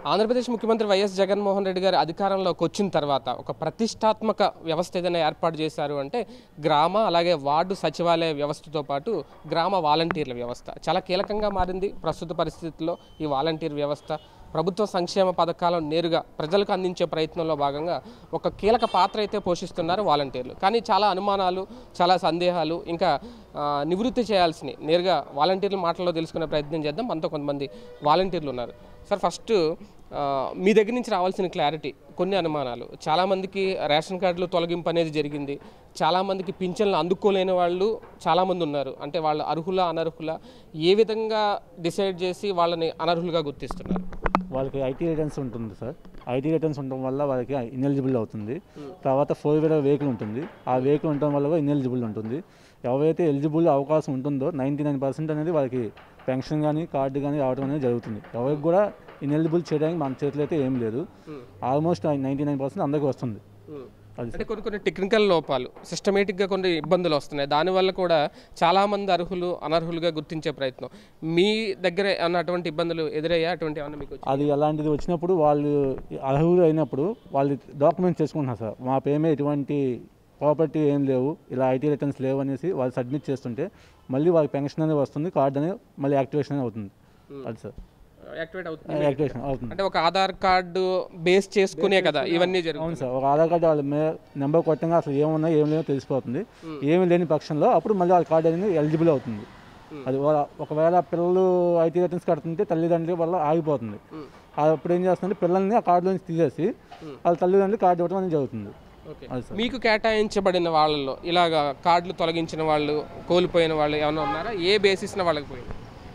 ఆంధ్రప్రదేశ్ ముఖ్యమంత్రి వైఎస్ జగన్మోహన్ రెడ్డి గారు అధికారంలోకి వచ్చిన తర్వాత ఒక ప్రతిష్టాత్మక వ్యవస్థ ఏదైనా ఏర్పాటు చేశారు అంటే గ్రామ అలాగే వార్డు సచివాలయ వ్యవస్థతో పాటు గ్రామ వాలంటీర్ల వ్యవస్థ చాలా కీలకంగా మారింది ప్రస్తుత పరిస్థితుల్లో ఈ వాలంటీర్ వ్యవస్థ ప్రభుత్వ సంక్షేమ పథకాలను నేరుగా ప్రజలకు అందించే ప్రయత్నంలో భాగంగా ఒక కీలక పాత్ర అయితే పోషిస్తున్నారు వాలంటీర్లు కానీ చాలా అనుమానాలు చాలా సందేహాలు ఇంకా ఆ, నివృత్తి చేయాల్సినవి నేరుగా వాలంటీర్ల మాటల్లో తెలుసుకునే ప్రయత్నం చేద్దాం మనతో కొంతమంది వాలంటీర్లు ఉన్నారు సార్ ఫస్ట్ ఆ, మీ దగ్గర నుంచి రావాల్సిన క్లారిటీ కొన్ని అనుమానాలు చాలామందికి రేషన్ కార్డులు తొలగింపు అనేది జరిగింది చాలామందికి పింఛన్లు అందుకోలేని వాళ్ళు చాలామంది ఉన్నారు అంటే వాళ్ళు అర్హుల అనర్హుల ఏ విధంగా డిసైడ్ చేసి వాళ్ళని అనర్హులుగా గుర్తిస్తున్నారు వాళ్ళకి ఐటీ రిటర్న్స్ ఉంటుంది సార్ ఐటీ రిటర్న్స్ ఉండడం వల్ల వాళ్ళకి ఇన్ఎలిజిబుల్ అవుతుంది తర్వాత ఫోర్ వీలర్ వెహికల్ ఉంటుంది ఆ వెహికల్ ఉండడం వల్ల కూడా ఇన్ఎలిజిబుల్ ఉంటుంది ఎవరైతే ఎలిజిబుల్ అవకాశం ఉంటుందో నైంటీ నైన్ పర్సెంట్ అనేది వాళ్ళకి పెన్షన్ కానీ కార్డు కానీ రావడం అనేది జరుగుతుంది ఎవరికి కూడా ఇన్ఎలిజిబుల్ చేయడానికి మన చేతిలో అయితే ఏం లేదు ఆల్మోస్ట్ నైంటీ నైన్ పర్సెంట్ అందరికీ వస్తుంది అది అంటే కొన్ని కొన్ని టెక్నికల్ లోపాలు సిస్టమేటిక్గా కొన్ని ఇబ్బందులు వస్తున్నాయి దానివల్ల కూడా చాలామంది అర్హులు అనర్హులుగా గుర్తించే ప్రయత్నం మీ దగ్గర ఏమన్నా అటువంటి ఇబ్బందులు ఎదురయ్యా అటువంటి ఏమన్నా మీకు వచ్చాయా? అది అలాంటిది వచ్చినప్పుడు వాళ్ళు అర్హులు అయినప్పుడు వాళ్ళు డాక్యుమెంట్స్ చేసుకుంటున్నారు సార్ మా పేమే ఎటువంటి ప్రాపర్టీ ఏం లేవు ఇలా ఐటీ రిటర్న్స్ లేవు అనేసి వాళ్ళు సబ్మిట్ చేస్తుంటే మళ్ళీ వాళ్ళకి పెన్షన్ అనేది వస్తుంది కార్డు అనేది మళ్ళీ యాక్టివేషన్ అనేది అవుతుంది అది సార్ యాక్టివేట్ అవుతుంది యాక్టివేషన్ అవుతుంది అంటే ఒక ఆధార్ కార్డు బేస్ చేసుకునే కదా ఇవన్నీ అవును జరుగుతుంది సార్ ఒక ఆధార్ కార్డు వాళ్ళ మే నెంబర్ కొట్టంగా అసలు ఏమున్నా ఏం లేదో తెలిసిపోతుంది ఏమి లేని పక్షంలో అప్పుడు మళ్ళీ వాళ్ళ కార్డు అనేది ఎలిజిబుల్ అవుతుంది అది వాళ్ళ- ఒకవేళ పిల్లలు ఐటీ రిటర్న్స్ కడుతుంటే తల్లిదండ్రుల వల్ల ఆగిపోతుంది అది అప్పుడు ఏం చేస్తుందంటే పిల్లల్ని ఆ కార్డు నుంచి తీసేసి వాళ్ళ తల్లిదండ్రులు కార్డు ఇవ్వడం అనేది జరుగుతుంది ఓకే అది సార్ మీకు కేటాయించబడిన వాళ్ళలో ఇలాగా కార్డులు తొలగించిన వాళ్ళు కోల్పోయిన వాళ్ళు ఏమైనా ఉన్నారా ఏ బేసిస్న వాళ్ళకి పోయింది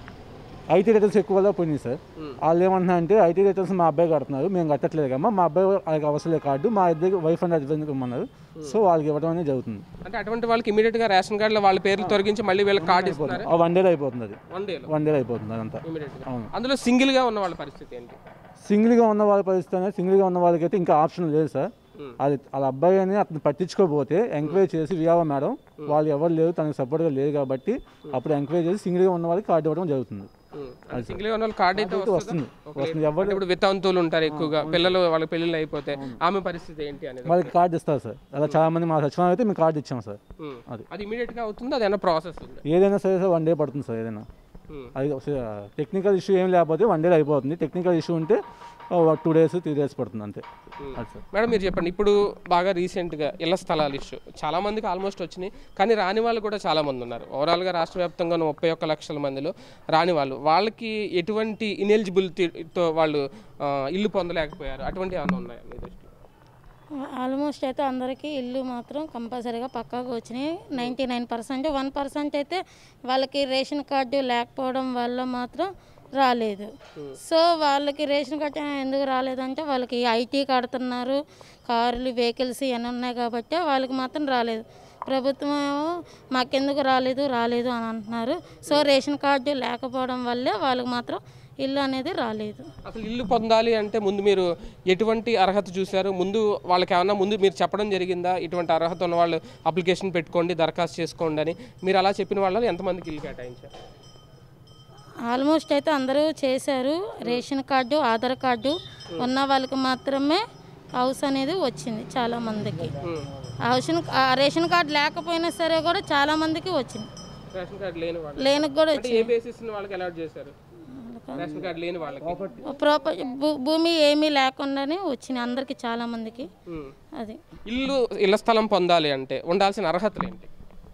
ఐటీ రిటర్న్స్ ఎక్కువగా పోయినాయి సార్ వాళ్ళు ఏమంటున్నా అంటే ఐటీ రిటర్న్స్ మా అబ్బాయి కడుతున్నారు మేము కట్టట్లేదు కమ్మా మా అబ్బాయి వాళ్ళకి అవసరం లేదు కార్డు మా ఇద్దరికి వైఫ్ అండ్ హస్బెండ్ ఇమ్మన్నారు సో వాళ్ళకి ఇవ్వడం అనేది జరుగుతుంది అంటే అటువంటి వాళ్ళకి ఇమీడియట్ గా రేషన్ కార్డులో వాళ్ళ పేర్లు తొలగించి మళ్ళీ వీళ్ళకి కార్డు ఇస్తున్నారు ఆ వన్ డేలో అయిపోతుంది అది వన్ డేలో వన్ డేలో అయిపోతుంది అదంతా ఇమీడియట్ గా అవును. అందులో సింగిల్ గా ఉన్న వాళ్ళ పరిస్థితి ఏంటి సింగిల్గా ఉన్న వాళ్ళ పరిస్థితి అనేది సింగిల్గా ఉన్న వాళ్ళకి అయితే ఇంకా ఆప్షన్ లేదు సార్ అది వాళ్ళ అబ్బాయి అని అతను పట్టించుకోకపోతే ఎంక్వైరీ చేసి వియావా మేడం వాళ్ళు ఎవరు లేరు తనకు సపోర్ట్గా లేదు కాబట్టి అప్పుడు ఎంక్వైరీ చేసి సింగిల్గా ఉన్న వాళ్ళకి కార్డు ఇవ్వడం జరుగుతుంది సింగిల్ గా ఉన్న వాళ్ళు కార్డు అయితే వస్తుందా? వస్తుంది ఓకే. వస్తుంది ఎవరు అంటే ఇప్పుడు వితంతువులు ఉంటారు ఎక్కువగా పిల్లలు వాళ్ళ పెళ్ళిళ్ళు అయిపోతే ఆమె పరిస్థితి ఏంటి అనేది వాళ్ళకి కార్డు ఇస్తారు సార్ అలా చాలా మంది మా సచివాలయం అయితే మేము కార్డు ఇచ్చాం సార్ ఉమ్. అది. అది ఇమీడియట్ గా అవుతుంది అదేనా ప్రాసెస్ ఉంది ఏదైనా సరే సార్ వన్ డే పడుతుంది సార్ ఏదైనా ఉమ్. అది టెక్నికల్ ఇష్యూ ఏం లేకపోతే వన్ డేలో అయిపోతుంది టెక్నికల్ ఇష్యూ ఉంటే టూ డేస్ త్రీ డేస్ పడుతుంది అంతే అది సార్ మేడం మీరు చెప్పండి ఇప్పుడు బాగా రీసెంట్గా ఇళ్ల స్థలాల ఇష్యూ చాలా మందికి ఆల్మోస్ట్ వచ్చినాయి కానీ రాని వాళ్ళు కూడా చాలా మంది ఉన్నారు ఓవరాల్గా రాష్ట్ర వ్యాప్తంగా ఉన్న ముప్పై ఒక్క లక్షల మందిలో రాని వాళ్ళు వాళ్ళకి ఎటువంటి ఇనెలిజిబిలిటీతో వాళ్ళు ఆ, ఇల్లు పొందలేకపోయారు అటువంటి ఏమైనా ఉన్నాయా మీ దృష్టిలో ఆల్మోస్ట్ అయితే అందరికీ ఇల్లు మాత్రం కంపల్సరీగా పక్కాగా వచ్చినాయి ninety nine percent one percent అయితే వాళ్ళకి రేషన్ కార్డు లేకపోవడం వల్ల మాత్రం రాలేదు సో వాళ్ళకి రేషన్ కార్డు ఎందుకు రాలేదంటే వాళ్ళకి ఐటీ కడుతున్నారు కార్లు వెహికల్స్ ఇవన్నీ ఉన్నాయి కాబట్టి వాళ్ళకి మాత్రం రాలేదు ప్రభుత్వం ఏమో మాకెందుకు రాలేదు రాలేదు అని అంటున్నారు సో రేషన్ కార్డు లేకపోవడం వల్లే వాళ్ళకి మాత్రం ఇల్లు అనేది రాలేదు అసలు ఇల్లు పొందాలి అంటే ముందు మీరు ఎటువంటి అర్హత చూశారు ముందు వాళ్ళకి ఏమన్నా ముందు మీరు చెప్పడం జరిగిందా ఇటువంటి అర్హత ఉన్న వాళ్ళు అప్లికేషన్ పెట్టుకోండి దరఖాస్తు చేసుకోండి అని మీరు అలా చెప్పిన వాళ్ళు ఎంతమందికి ఇల్లు కేటాయించారు ఆల్మోస్ట్ అయితే అందరూ చేశారు రేషన్ కార్డు ఆధార్ కార్డు ఉన్న వాళ్ళకి మాత్రమే హౌస్ అనేది వచ్చింది చాలా మందికి హౌస్ ఆ రేషన్ కార్డు లేకపోయినా సరే కూడా చాలా మందికి వచ్చింది రేషన్ కార్డు లేని వాళ్ళు లేనికి కూడా అంటే ఏ బేసిస్ వాళ్ళకి అలాట్ చేశారు రేషన్ కార్డు లేని వాళ్ళకి ప్రాపర్ భూమి ఏమీ లేకుండానే వచ్చింది అందరికి చాలా మందికి ఉమ్. అది ఇల్లు ఇళ్ల స్థలం పొందాలి అంటే ఉండాల్సిన అర్హతలు ఏంటి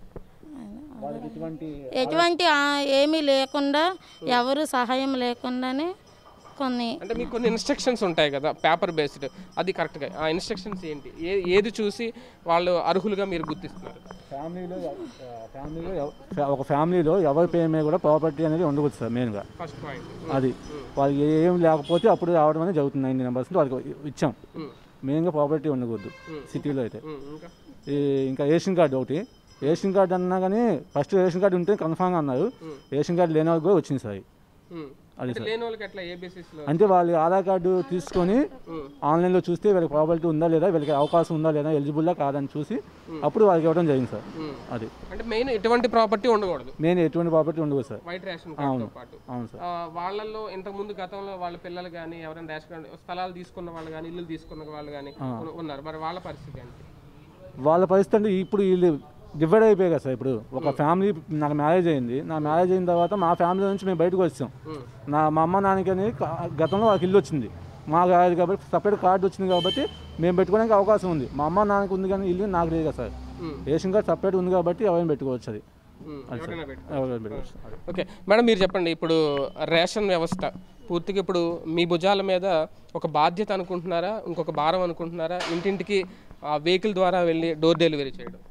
వాళ్ళకి ఇటువంటి ఎటువంటి ఆ- ఏమీ లేకుండా ఎవరు సహాయం లేకుండానే కొన్ని అంటే మీకు కొన్ని ఇన్స్ట్రక్షన్స్ ఉంటాయి కదా పేపర్ బేస్డ్ అది కరెక్ట్గా ఆ ఇన్స్ట్రక్షన్స్ ఏంటి ఏ ఏది చూసి వాళ్ళు అర్హులుగా మీరు గుర్తిస్తున్నారు ఫ్యామిలీలో ఎవ- ఫ్యామిలీలో ఎవ- ఫ్యా- ఒక ఫ్యామిలీలో ఎవరి పేరు మీద కూడా ప్రాపర్టీ అనేది ఉండకూడదు సార్ మెయిన్గా ఫస్ట్ పాయింట్ అది వాళ్ళకి ఏం లేకపోతే అప్పుడు రావడం అనేది జరుగుతుంది నైంటీ నైన్ పర్సెంట్ వాళ్ళకి ఇచ్చాం మెయిన్గా ప్రాపర్టీ ఉండకూడదు సిటీలో అయితే ఇంకా ఈ ఇంకా రేషన్ కార్డు ఒకటి రేషన్ కార్డు అన్నా కానీ ఫస్ట్ రేషన్ కార్డు ఉంటే కన్ఫామ్గా అన్నారు రేషన్ కార్డు లేని వాళ్ళకి కూడా వచ్చింది సార్ ఉమ్. అది అంటే లేని వాళ్ళకి ఎట్లా ఏ basis లో అంటే వాళ్ళు ఆధార్ కార్డు తీసుకొని ఆన్లైన్లో చూస్తే వీళ్ళకి ప్రాబిలిటీ ఉందా లేదా వీళ్ళకి అవకాశం ఉందా లేదా ఎలిజిబుల్లా కాదని చూసి అప్పుడు వాళ్ళకి ఇవ్వడం జరిగింది సార్ ఉమ్. అది అంటే మెయిన్ ఎటువంటి ప్రాపర్టీ ఉండకూడదు మెయిన్ ఎటువంటి ప్రాపర్టీ ఉండదు సార్ వైట్ రేషన్ కార్డుతో పాటు అవును సార్ ఆ, వాళ్ళల్లో ఇంతకు ముందు గతంలో వాళ్ళ పిల్లలు కానీ ఎవరైనా రేషన్ కార్డు స్థలాలు తీసుకున్న వాళ్ళు కానీ ఇల్లు తీసుకున్న వాళ్ళు కానీ ఉన్నారు మరి వాళ్ళ పరిస్థితి ఏంటి వాళ్ళ పరిస్థితి అంటే ఇప్పుడు వీళ్ళు డివైడ్ అయిపోయాయి కదా సార్ ఇప్పుడు ఒక ఫ్యామిలీ నాకు మ్యారేజ్ అయింది నా మ్యారేజ్ అయిన తర్వాత మా ఫ్యామిలీ నుంచి మేము బయటకు వచ్చాం ఉమ్. నా మా అమ్మ నాన్నకి అని కా- గతంలో వాళ్ళకి ఇల్లు వచ్చింది మాకు రాదు కాబట్టి సపరేట్ కార్డు వచ్చింది కాబట్టి మేము పెట్టుకోవడానికి అవకాశం ఉంది మా అమ్మ నాన్నకి ఉంది కానీ ఇల్లు నాకు లేదు కదా sir um. Ration card separate ఉంది కాబట్టి ఎవరైనా పెట్టుకోవచ్చు అది ఉమ్. ఎవరైనా పెట్టు. ఎవరైనా పెట్టుకోవచ్చు అది. ఓకే మేడం మీరు చెప్పండి ఇప్పుడు రేషన్ వ్యవస్థ పూర్తిగా ఇప్పుడు మీ భుజాల మీద ఒక బాధ్యత అనుకుంటున్నారా ఇంకొక భారం అనుకుంటున్నారా ఇంటింటికి ఆ వెహికల్ ద్వారా వెళ్ళి డోర్ డెలివరీ చేయడం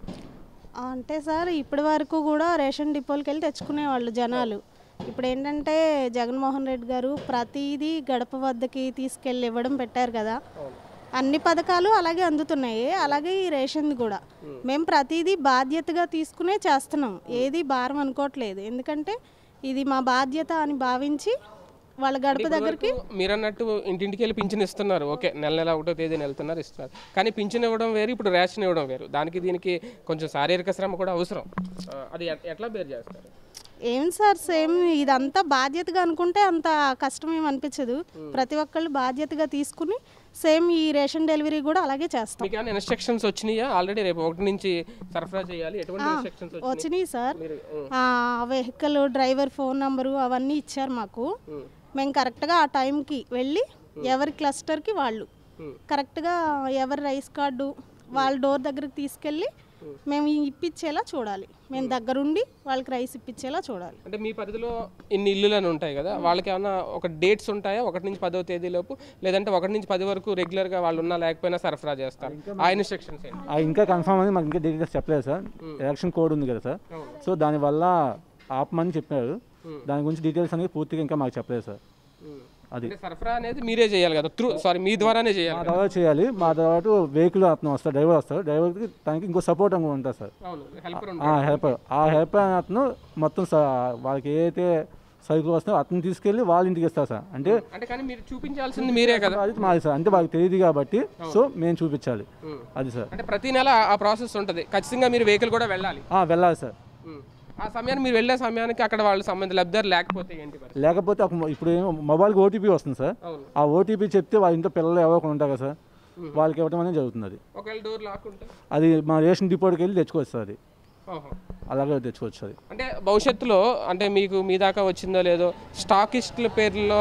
అంటే సార్ ఇప్పటి వరకు కూడా రేషన్ డిపోలకి వెళ్ళి తెచ్చుకునేవాళ్ళు జనాలు ఇప్పుడు ఏంటంటే జగన్మోహన్ రెడ్డి గారు ప్రతిదీ గడప వద్దకి తీసుకెళ్ళి ఇవ్వడం పెట్టారు కదా అన్ని పథకాలు అలాగే అందుతున్నాయి అలాగే ఈ రేషన్ కూడా మేము ప్రతిదీ బాధ్యతగా తీసుకునే చేస్తున్నాం ఏది భారం అనుకోవట్లేదు ఎందుకంటే ఇది మా బాధ్యత అని భావించి వాళ్ళ గడప దగ్గరికి మీరు అన్నట్టు ఇంటింటికి వెళ్ళి పింఛన్ ఇస్తున్నారు ఓకే నెల నెల ఒకటో తేదీని వెళ్తున్నారు ఇస్తున్నారు కానీ పింఛన్ ఇవ్వడం వేరు ఇప్పుడు రేషన్ ఇవ్వడం వేరు దానికి దీనికి కొంచెం శారీరక శ్రమ కూడా అవసరం ఆ, అది ఎట్- ఎట్లా బేర్ చేస్తారు ఏం సార్ సేమ్ ఇదంతా బాధ్యతగా అనుకుంటే అంత కష్టం ఏం అనిపించదు ప్రతి ఒక్కళ్ళు బాధ్యతగా తీసుకుని సేమ్ ఈ రేషన్ డెలివరీ కూడా అలాగే చేస్తాం మీకు ఏమైనా ఇన్స్ట్రక్షన్స్ వచ్చినాయా ఆల్రెడీ రేపు ఒకటి నుంచి సరఫరా చేయాలి ఎటువంటి ఇన్స్ట్రక్షన్స్ వచ్చినాయి వచ్చినాయి సార్ మీరు um, vehicle driver phone number అవన్నీ ఇచ్చారు మాకు ఉమ్, మేము కరెక్ట్గా ఆ టైంకి వెళ్ళి ఎవరి క్లస్టర్కి వాళ్ళు ఉమ్. కరెక్ట్గా ఎవరి రైస్ కార్డు వాళ్ళ డోర్ దగ్గరికి తీసుకెళ్ళి మేము ఇప్పించేలా చూడాలి మేము దగ్గరుండి వాళ్ళకి రైస్ ఇప్పించేలా చూడాలి అంటే మీ పరిధిలో ఇన్ని ఇల్లులని ఉంటాయి కదా వాళ్ళకి ఏమైనా ఒక డేట్స్ ఉంటాయా ఒకటి నుంచి పదో తేదీ లోపు లేదంటే ఒకటి నుంచి పది వరకు రెగ్యులర్గా వాళ్ళు ఉన్నా లేకపోయినా సరఫరా చేస్తారు ఆ ఇన్స్ట్రక్షన్స్ ఏంటి ఆ ఇంకా కన్ఫర్మ్ అని మాకు ఇంకా డీటెయిల్స్ చెప్పలేదు సార్ ఎలక్షన్ కోడ్ ఉంది కదా సార్ అవును. సో దానివల్ల ఆపమని చెప్పారు దాని గురించి డీటెయిల్స్ అనేది పూర్తిగా ఇంకా మాకు చెప్పలేదు సార్ ఉమ్. అది అంటే సరఫరా అనేది మీరే చేయాలి కదా త్రూ సారీ మీ ద్వారానే మా చేయాలి కదా. తర్వాత చేయాలి మా తర్వాత వెహికల్ అతను వస్తాడు డ్రైవర్ వస్తాడు డ్రైవర్కి దానికి ఇంకో సపోర్ట్ అని ఉంటుంది సార్ అవును హెల్పర్ ఆ హెల్పర్ ఆ హెల్పర్ అనే అతను మొత్తం స- వాళ్ళకి ఏదైతే సరుకులు వస్తాయో అతను తీసుకెళ్ళి వాళ్ళ ఇంటికి ఇస్తారు సార్ అంటే అంటే కానీ మీరు చూపించాల్సింది మీరే కదా అది మాది సార్ అంటే వాళ్ళకి తెలియదు కాబట్టి సో మేము చూపించాలి ఉమ్. అది సార్ అంటే ప్రతి నెల ఆ ప్రాసెస్ ఉంటుంది ఖచ్చితంగా మీరు వెహికల్ కూడా వెళ్ళాలి ఆ, వెళ్ళాలి సార్ ఉమ్. ఆ సమయాన్ని మీరు వెళ్ళే సమయానికి అక్కడ వాళ్ళు సంబంధ లబ్ధారు లేకపోతే ఏంటి మరి లేకపోతే ఒక మొ- ఇప్పుడు ఏమో మొబైల్కి ఓటీపీ వస్తుంది సార్ అవును ఆ ఓటీపీ చెప్తే వాళ్ళ ఇంట్లో పిల్లలు ఎవరో ఒకరు ఉంటారు కదా సార్ వాళ్ళకి ఇవ్వడం అనేది జరుగుతుంది అది ఒకవేళ డోర్ లాక్ ఉంటే అది మా రేషన్ డిపోట్కి వెళ్ళి తెచ్చుకోవచ్చు సార్ అది ఓహో. అలాగే తెచ్చుకోవచ్చు అది అంటే భవిష్యత్తులో అంటే మీకు మీ దాకా వచ్చిందో లేదో స్టాకిస్టుల పేర్లలో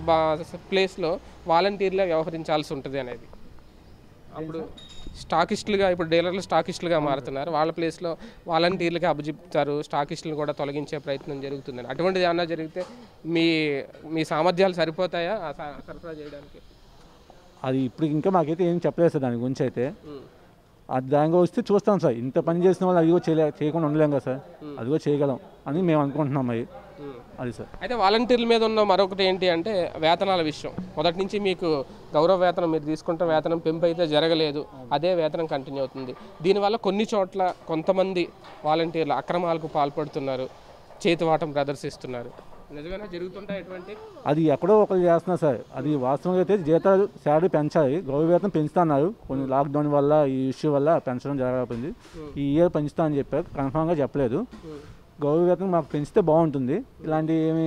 ప్లేస్లో వాలంటీర్గా వ్యవహరించాల్సి ఉంటుంది అనేది అప్పుడు స్టాకిస్టులుగా ఇప్పుడు డీలర్లు స్టాకిస్టులుగా మారుతున్నారు వాళ్ళ ప్లేస్లో వాలంటీర్లుగా అప్పచెప్తారు స్టాకిస్టులను కూడా తొలగించే ప్రయత్నం జరుగుతుంది అటువంటిది ఏమన్నా జరిగితే మీ మీ సామర్థ్యాలు సరిపోతాయా ఆ స- సరఫరా చేయడానికి అది ఇప్పుడు ఇంకా మాకైతే ఏం చెప్పలేదు సార్ దాని గురించి అయితే ఉమ్. అది దానిగా వస్తే చూస్తాం సార్ ఇంత పని చేసిన వాళ్ళు అది కూడా చేయలే చేయకుండా ఉండలేం కదా సార్ అది కూడా చేయగలం అని మేము అనుకుంటున్నాం అవి ఉమ్. అది సార్ అయితే వాలంటీర్ల మీద ఉన్న మరొకటి ఏంటి అంటే వేతనాల విషయం మొదటి నుంచి మీకు గౌరవ వేతనం మీరు తీసుకుంటే వేతనం పెంపు అయితే జరగలేదు అదే వేతనం కంటిన్యూ అవుతుంది దీనివల్ల కొన్ని చోట్ల కొంతమంది వాలంటీర్లు అక్రమాలకు పాల్పడుతున్నారు చేతివాటం ప్రదర్శిస్తున్నారు నిజంగానే జరుగుతుంటాయి ఎటువంటి అది ఎక్కడో ఒకరు చేస్తున్నారు సార్ అది వాస్తవంగా అయితే జీతాలు శాలరీ పెంచాలి గౌరవ వేతనం పెంచుతున్నారు కొన్ని లాక్డౌన్ వల్ల ఈ ఇష్యూ వల్ల పెంచడం జరగకపోయింది ఈ ఇయర్ పెంచుతా అని చెప్పారు కన్ఫామ్గా చెప్పలేదు గౌరవ వేతనం మాకు పెంచితే బాగుంటుంది ఇలాంటి ఏమి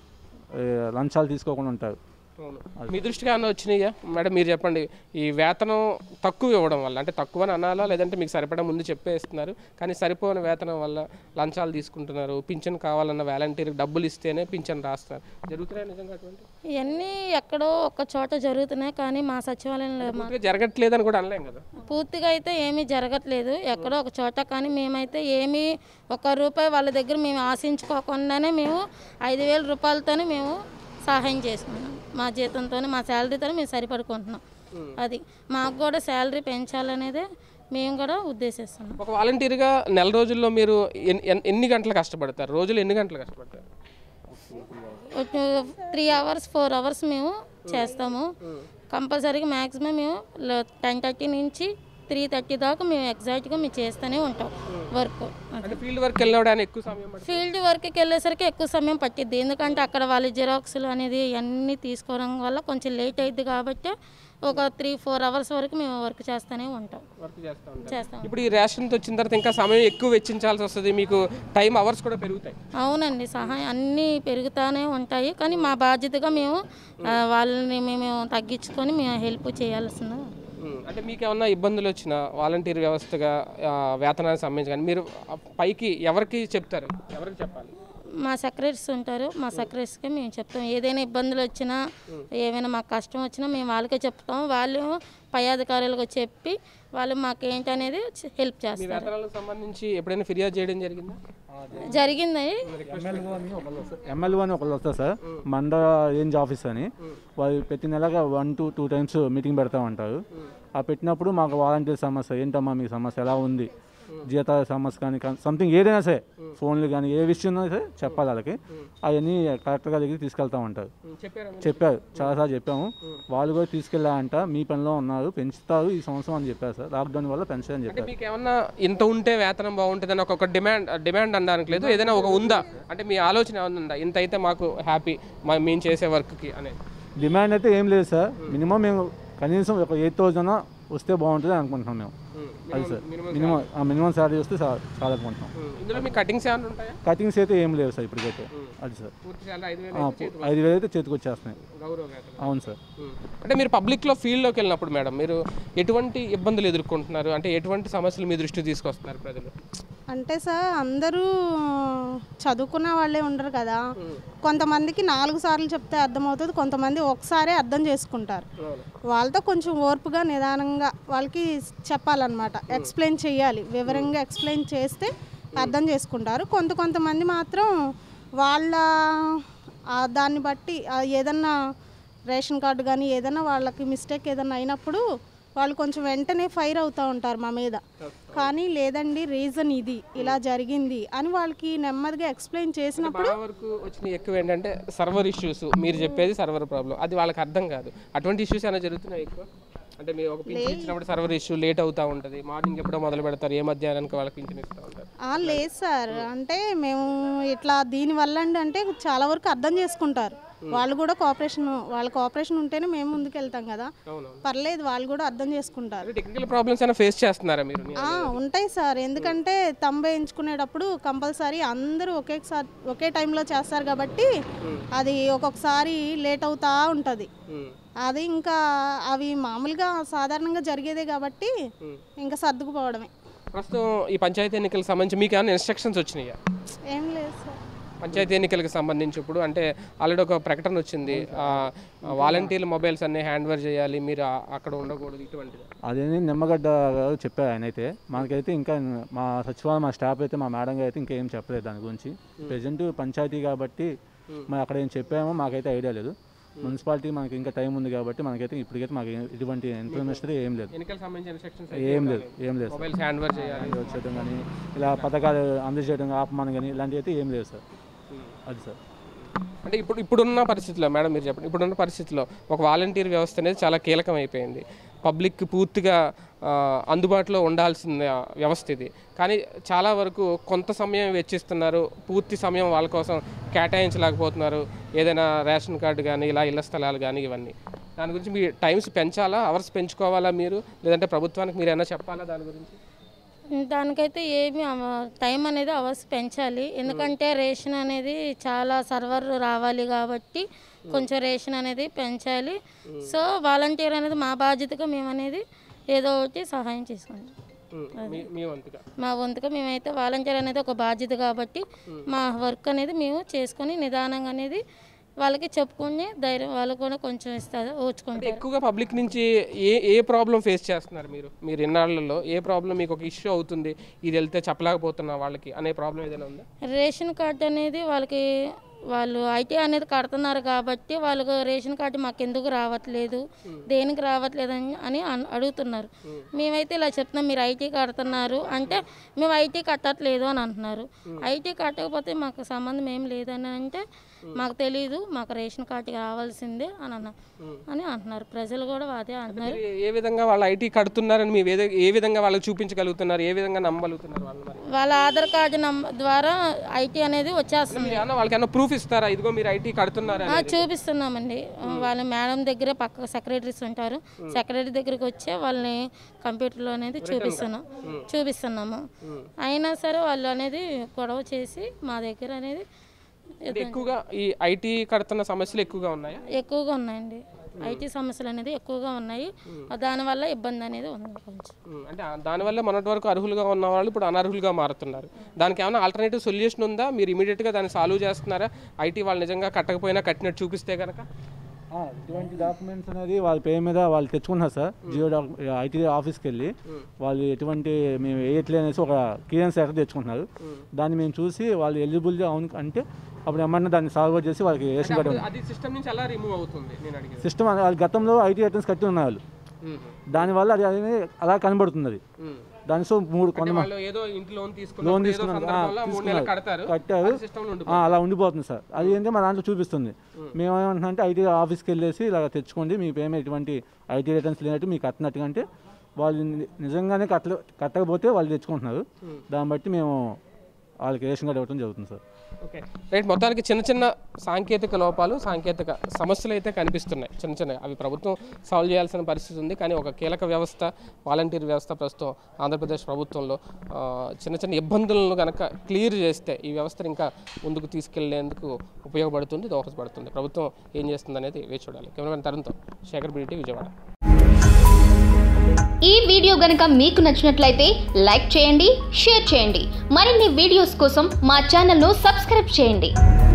ఏ, లంచాలు తీసుకోకుండా ఉంటారు అవును మీ దృష్టికి ఏమన్నా వచ్చినాయా మేడం మీరు చెప్పండి ఈ వేతనం తక్కువ ఇవ్వడం వల్ల అంటే తక్కువ అని అనాలా లేదంటే మీకు సరిపడా ముందు చెప్పేస్తున్నారు కానీ సరిపోని వేతనం వల్ల లంచాలు తీసుకుంటున్నారు పింఛన్ కావాలన్న వాలంటీర్కి డబ్బులు ఇస్తేనే పింఛన్ రాస్తారు జరుగుతున్నాయి నిజంగా అటువంటి ఇవన్నీ ఎక్కడో ఒక చోట జరుగుతున్నాయి కానీ మా సచివాలయంలో మా పూర్తిగా జరగట్లేదని కూడా అనలేం కదా పూర్తిగా అయితే ఏమీ జరగట్లేదు ఎక్కడో ఒక చోట కానీ మేమైతే ఏమీ ఒక రూపాయి వాళ్ళ దగ్గర మేము ఆశించుకోకుండానే మేము ఐదు వేల రూపాయలతోనే మేము సహాయం చేసుకున్నాం మా జీతంతో మా శాలరీతో మేము సరిపడుకుంటున్నాం అది మాకు కూడా శాలరీ పెంచాలనేదే మేము కూడా ఉద్దేశిస్తున్నాం ఒక వాలంటీర్గా నెల రోజుల్లో మీరు ఎన్- ఎన్- ఎన్ని గంటలు కష్టపడతారు రోజులు ఎన్ని గంటలు కష్టపడతారు త్రీ అవర్స్ ఫోర్ అవర్స్ మేము చేస్తాము కంపల్సరీగా మ్యాక్సిమం మేము టెన్ థర్టీ నుంచి త్రీ థర్టీ దాకా మేము ఎగ్జాక్ట్గా మేము చేస్తూనే ఉంటాం వర్క్ అంటే ఫీల్డ్ వర్క్ వెళ్ళడానికి ఎక్కువ సమయం పడుతుంది ఫీల్డ్ వర్క్కి వెళ్ళేసరికి ఎక్కువ సమయం పట్టిద్ది ఎందుకంటే అక్కడ వాళ్ళు జిరాక్స్లు అనేది అన్నీ తీసుకోవడం వల్ల కొంచెం లేట్ అయింది కాబట్టి ఒక త్రీ ఫోర్ అవర్స్ వరకు మేము వర్క్ చేస్తూనే ఉంటాం వర్క్ చేస్తూ ఉంటారు చేస్తాం ఇప్పుడు ఈ రేషన్తో వచ్చిన తర్వాత ఇంకా సమయం ఎక్కువ వెచ్చించాల్సి వస్తుంది మీకు టైం అవర్స్ కూడా పెరుగుతాయి అవునండి సహాయం అన్నీ పెరుగుతూనే ఉంటాయి కానీ మా బాధ్యతగా మేము ఆ, వాళ్ళని మేము తగ్గించుకొని మేము హెల్ప్ చేయాల్సిన ఉమ్, అంటే మీకు ఏమన్నా ఇబ్బందులు వచ్చినా వాలంటీర్ వ్యవస్థగా ఆ, వేతనానికి సంబంధించి కానీ మీరు ఆ పైకి ఎవరికి చెప్తారు ఎవరికి చెప్పాలి మా సెక్రటరీస్ ఉంటారు మా సెక్రటరీస్కి మేము చెప్తాం ఏదైనా ఇబ్బందులు వచ్చినా ఏమైనా మాకు కష్టం వచ్చినా మేము వాళ్ళకే చెప్తాం వాళ్ళు పై అధికారులకు చెప్పి వాళ్ళు మాకు ఏంటి అనేది హెల్ప్ మీ చేస్తారు వేతనాలకు సంబంధించి ఎప్పుడైనా ఫిర్యాదు చేయడం జరిగిందా జరిగింది ఎమ్మెల్యే అని ఒకళ్ళు వస్తారు సార్ మండ రేంజ్ ఆఫీస్ అని వాళ్ళు ప్రతి నెలగా one to two times meeting పెడతా ఉంటారు ఆ పెట్టినప్పుడు మాకు వాలంటీర్ సమస్య ఏంటమ్మా మీకు సమస్య ఎలా ఉంది జీతాల సమస్య కానీ సంథింగ్ ఏదైనా సరే ఫోన్లు కానీ ఏ విషయం సరే చెప్పాలి వాళ్ళకి అవన్నీ కలెక్టర్ గారి దగ్గరికి తీసుకెళ్తా ఉంటారు ఉమ్, చెప్పారా మీరు? చెప్పారు చాలాసార్లు చెప్పాము వాళ్ళు కూడా తీసుకెళ్ళారంట మీ పనిలో ఉన్నారు పెంచుతారు ఈ సంవత్సరం అని చెప్పారు సార్ లాక్డౌన్ వల్ల పెన్షన్ అని అంటే చెప్పారు మీకు ఏమన్నా ఇంత ఉంటే వేతనం బాగుంటుందని ఒక డిమాండ్ డిమాండ్ అనడానికి లేదు ఏదైనా ఒక ఉందా అంటే మీ ఆలోచన ఏమైనా ఉందా ఇంత అయితే మాకు హ్యాపీ మేము చేసే వర్క్కి అనేది డిమాండ్ అయితే ఏం లేదు సార్ మినిమం మేము కనీసం ఒక ఎయిట్ థౌజండ్ వస్తే బాగుంటుంది అనుకుంటున్నాం మేము ఉమ్, అది సార్ minimum మినిమం ఆ మినిమం శాలరీ వస్తే చా- చాలా అనుకుంటున్నాం ఉమ్, ఇందులో మీ కటింగ్స్ ఏమైనా ఉంటాయా కటింగ్స్ అయితే ఏం లేవు సార్ ఇప్పటికైతే అది సార్ పూర్తి శాలరీ ఐదు వేలు ఆ, అయితే చేతికి ఐదు వేలు అయితే చేతికి వచ్చేస్తున్నాయి గౌరవ వేతనం అవును సార్ ఉమ్. అంటే మీరు పబ్లిక్లో ఫీల్డ్లోకి వెళ్ళినప్పుడు మేడం మీరు ఎటువంటి ఇబ్బందులు ఎదుర్కొంటున్నారు అంటే ఎటువంటి సమస్యలు మీ దృష్టికి తీసుకొస్తున్నారు ప్రజలు అంటే సార్ అందరూ చదువుకున్న వాళ్ళే ఉండరు కదా కొంతమందికి నాలుగు సార్లు చెప్తే అర్థమవుతుంది కొంతమంది ఒకసారే అర్థం చేసుకుంటారు వాళ్ళతో కొంచెం ఓర్పుగా నిదానంగా వాళ్ళకి చెప్పాలన్నమాట ఎక్స్ప్లెయిన్ చేయాలి వివరంగా ఎక్స్ప్లెయిన్ చేస్తే అర్థం చేసుకుంటారు కొంత కొంతమంది మాత్రం వాళ్ళ ఆ దాన్ని బట్టి ఆ ఏదన్నా రేషన్ కార్డు కానీ ఏదైనా వాళ్ళకి మిస్టేక్ ఏదైనా అయినప్పుడు వాళ్ళు కొంచెం వెంటనే ఫైర్ అవుతూ ఉంటారు మా మీద కానీ లేదండి రీజన్ ఇది ఇలా జరిగింది అని వాళ్ళకి నెమ్మదిగా ఎక్స్ప్లెయిన్ చేసినప్పుడు చాలా వరకు వచ్చిన ఎక్కువ ఏంటంటే సర్వర్ ఇష్యూస్ మీరు చెప్పేది సర్వర్ ప్రాబ్లం అది వాళ్ళకి అర్థం కాదు అటువంటి ఇష్యూస్ ఏమైనా జరుగుతున్నాయి ఎక్కువ అంటే మీరు ఒక పింఛన్ ఇచ్చినప్పుడు సర్వర్ ఇష్యూ లేట్ అవుతా ఉంటుంది మార్నింగ్ ఎప్పుడో మొదలు పెడతారు ఏ మధ్యాహ్నానికి వాళ్ళకి పింఛన్ ఇస్తూ ఉంటారు ఆ, లేదు సార్ అంటే మేము ఇట్లా దీని వల్ల అండి అంటే చాలా వరకు అర్థం చేసుకుంటారు వాళ్ళు కూడా కోఆపరేషన్ వాళ్ళ కోఆపరేషన్ ఉంటేనే మేము ముందుకు వెళ్తాం కదా అవునవును పర్లేదు వాళ్ళు కూడా అర్థం చేసుకుంటారు టెక్నికల్ ప్రాబ్లమ్స్ అయినా ఫేస్ చేస్తున్నారా మీరు ఆ, ఉంటాయి సార్ ఎందుకంటే తంబ వేయించుకునేటప్పుడు కంపల్సరీ అందరూ ఒకేసారి ఒకే టైంలో చేస్తారు కాబట్టి అది ఒక్కొక్కసారి లేట్ అవుతా ఉంటుంది ఉమ్, అది ఇంకా అవి మామూలుగా సాధారణంగా జరిగేదే కాబట్టి ఇంకా సర్దుకుపోవడమే ప్రస్తుతం ఈ పంచాయతీ ఎన్నికలకు సంబంధించి మీకు ఏమైనా ఇన్స్ట్రక్షన్స్ వచ్చినాయా ఏం లేదు సార్ పంచాయతీ ఎన్నికలకు సంబంధించి ఇప్పుడు అంటే ఆల్రెడీ ఒక ప్రకటన వచ్చింది వాలంటీర్ల మొబైల్స్ అన్ని హ్యాండ్ ఓవర్ చేయాలి మీరు ఆ- అక్కడ ఉండకూడదు ఇటువంటిది అదేని నిమ్మగడ్డ గారు చెప్పారు ఆయన అయితే మనకైతే ఇంకా మా సచివాలయం మా స్టాఫ్ అయితే మా మేడం గారు అయితే ఇంకా ఏం చెప్పలేదు దాని గురించి ప్రజెంట్ పంచాయతీ కాబట్టి మరి అక్కడ ఏం చెప్పామో మాకైతే ఐడియా లేదు మున్సిపాలిటీ మనకి ఇంకా టైం ఉంది కాబట్టి మనకైతే ఇప్పటికైతే మాకు ఏ- ఎటువంటి ఇన్ఫర్మేషన్ ఏం లేదు ఎన్నికలకు సంబంధించిన ఇన్స్ట్రక్షన్స్ ఏం లేదు ఏం లేదు సార్ మొబైల్స్ హ్యాండ్ ఓవర్ చేయాలి వచ్చేయడం కానీ ఇలా పథకాలు అందజేయడం ఆపమని కానీ ఇలాంటివి అయితే ఏం లేదు సార్ అది సార్ అంటే ఇప్పుడు ఇప్పుడున్న పరిస్థితిలో మేడం మీరు చెప్పండి ఇప్పుడున్న పరిస్థితిలో ఒక వాలంటీర్ వ్యవస్థ అనేది చాలా కీలకం అయిపోయింది పబ్లిక్ పూర్తిగా ఆ, అందుబాటులో ఉండాల్సిన వ్యవస్థ ఇది కానీ చాలా వరకు కొంత సమయం వెచ్చిస్తున్నారు పూర్తి సమయం వాళ్ళ కోసం కేటాయించలేకపోతున్నారు ఏదైనా రేషన్ కార్డు కానీ ఇలా ఇళ్ల స్థలాలు కానీ ఇవన్నీ దాని గురించి మీ టైమ్స్ పెంచాలా అవర్స్ పెంచుకోవాలా మీరు లేదంటే ప్రభుత్వానికి మీరు ఏమైనా చెప్పాలా దాని గురించి దానికైతే ఏమి టైం అనేది అవర్స్ పెంచాలి ఎందుకంటే రేషన్ అనేది చాలా సర్వర్ రావాలి కాబట్టి కొంచెం రేషన్ అనేది పెంచాలి సో వాలంటీర్ అనేది మా బాధ్యతగా మేము అనేది ఏదో ఒకటి సహాయం చేసుకోండి ఉమ్, మీ మీ వంతుగా మా వంతుగా మేమైతే వాలంటీర్ అనేది ఒక బాధ్యత కాబట్టి మా వర్క్ అనేది మేము చేసుకొని నిదానంగా అనేది వాళ్ళకి చెప్పుకుని ధైర్యం వాళ్ళు కూడా కొంచెం ఇస్తారు అంటే ఓచుకుంటారు ఎక్కువగా పబ్లిక్ నుంచి ఏ ఏ ప్రాబ్లం ఫేస్ చేస్తున్నారు మీరు మీరు ఇన్నాళ్లలో ఏ ప్రాబ్లం మీకు ఒక ఇష్యూ అవుతుంది ఇది వెళ్తే చెప్పలేకపోతున్నా వాళ్ళకి అనే ప్రాబ్లం ఏదైనా ఉందా రేషన్ కార్డు అనేది వాళ్ళకి వాళ్ళు ఐటీ అనేది కడుతున్నారు కాబట్టి వాళ్ళకు రేషన్ కార్డు మాకు ఎందుకు రావట్లేదు దేనికి రావట్లేదు అని అని అన్- అడుగుతున్నారు మేమైతే ఇలా చెప్తున్నాం మీరు ఐటీ కడుతున్నారు అంటే మేము ఐటీ కట్టట్లేదు అని అంటున్నారు ఐటీ కట్టకపోతే మాకు సంబంధం ఏం లేదని అంటే మాకు తెలియదు మాకు రేషన్ కార్డు కావాల్సిందే అని అన్న అని అంటున్నారు ప్రజలు కూడా అదే అంటున్నారు మీరు ఏ విధంగా వాళ్ళ ఐటీ కడుతున్నారని మీ వేద- ఏ విధంగా వాళ్ళకి చూపించగలుగుతున్నారు ఏ విధంగా నమ్మగలుగుతున్నారు వాళ్ళు మరి వాళ్ళ ఆధార్ కార్డు నం ద్వారా ఐటీ అనేది వచ్చేస్తుంది మీరు ఏమన్నా వాళ్ళకి ఏమన్నా ప్రూఫ్ ఇస్తారా ఇదిగో మీరు ఐటీ కడుతున్నారా ఆ, చూపిస్తున్నామండి వాళ్ళ మేడం దగ్గర పక్క సెక్రటరీస్ ఉంటారు సెక్రటరీ దగ్గరికి వచ్చే వాళ్ళని కంప్యూటర్లో అనేది చూపిస్తున్నాం చూపిస్తున్నాము అయినా సరే వాళ్ళు అనేది గొడవ చేసి మా దగ్గర అనేది అంటే ఎక్కువగా ఈ ఐటీ కడుతున్న సమస్యలు ఎక్కువగా ఉన్నాయా ఎక్కువగా ఉన్నాయండి ఐటీ సమస్యలు అనేది ఎక్కువగా ఉన్నాయి దానివల్ల ఇబ్బంది అనేది ఉంది కొంచెం ఉమ్, అంటే ఆ- దానివల్ల మొన్నటి వరకు అర్హులుగా ఉన్న వాళ్ళు ఇప్పుడు అనర్హులుగా మారుతున్నారు దానికి ఏమైనా ఆల్టర్నేటివ్ సొల్యూషన్ ఉందా మీరు ఇమీడియట్గా దాన్ని సాల్వ్ చేస్తున్నారా ఐటీ వాళ్ళు నిజంగా కట్టకపోయినా కట్టినట్టు చూపిస్తే కనుక ఆ, ఇటువంటి డాక్యుమెంట్స్ అనేది వాళ్ళ పేరు మీద వాళ్ళు తెచ్చుకున్నారు సార్ జియో డాక్ ఐటీ ఆఫీస్కి వెళ్ళి వాళ్ళు ఎటువంటి మేము వేయట్లే అనేసి ఒక క్లియరెన్స్ లెటర్ తెచ్చుకుంటున్నారు దాన్ని మేము చూసి వాళ్ళు ఎలిజిబుల్ అవును అంటే అప్పుడు ఏమన్నా దాన్ని సాల్వ్ చేసి వాళ్ళకి రేషన్ కార్డు అది సిస్టమ్ నుంచి ఎలా రిమూవ్ అవుతుంది నేను అడిగేది సిస్టమ్ వాళ్ళు గతంలో ఐటీ రిటర్న్స్ కట్టి ఉన్నారు వాళ్ళు ఉమ్, దానివల్ల అది అనేది అలా కనబడుతుంది అది ఉమ్. దాని సో మూడు అంటే కొంత వాళ్ళు ఏదో ఇంటి లోన్ లోన్ తీసుకున్నారు ఏదో తీసుకున్నారు ఆ, సందర్భంలో మూడు నెలలు తీసుకున్నారు కడతారు కట్టారు సిస్టమ్ ఉండి ఆ, అలా ఉండిపోతుంది సార్ అది ఏంటంటే మా దాంట్లో చూపిస్తుంది మేము ఏమంటున్నాం అంటే ఐటీ ఆఫీస్కి వెళ్ళేసి ఇలా తెచ్చుకోండి మీ పేమెంట్ ఎటువంటి ఐటీ రిటర్న్స్ లేనట్టు మీకు కట్టినట్టుగా అంటే వాళ్ళు ని- నిజంగానే కట్టలే కట్టకపోతే వాళ్ళు తెచ్చుకుంటున్నారు దాన్ని బట్టి మేము వాళ్ళకి రేషన్ కార్డు ఇవ్వడం జరుగుతుంది సార్ ఓకే రైట్ మొత్తానికి చిన్న చిన్న సాంకేతిక లోపాలు సాంకేతిక సమస్యలు అయితే కనిపిస్తున్నాయి చిన్న చిన్న అవి ప్రభుత్వం సాల్వ్ చేయాల్సిన పరిస్థితి ఉంది కానీ ఒక కీలక వ్యవస్థ వాలంటీర్ వ్యవస్థ ప్రస్తుతం ఆంధ్రప్రదేశ్ ప్రభుత్వంలో ఆ, చిన్న చిన్న ఇబ్బందులను కనుక క్లియర్ చేస్తే ఈ వ్యవస్థను ఇంకా ముందుకు తీసుకెళ్లేందుకు ఉపయోగపడుతుంది దోహదపడుతుంది ప్రభుత్వం ఏం చేస్తుంది అనేది వేచి చూడాలి కెమెరామెన్ తరుణ్తో శేఖర్ బిడిటి విజయవాడ ఈ వీడియో గనుక మీకు నచ్చినట్లయితే లైక్ చేయండి షేర్ చేయండి మరిన్ని వీడియోస్ కోసం మా ఛానల్ను సబ్స్క్రైబ్ చేయండి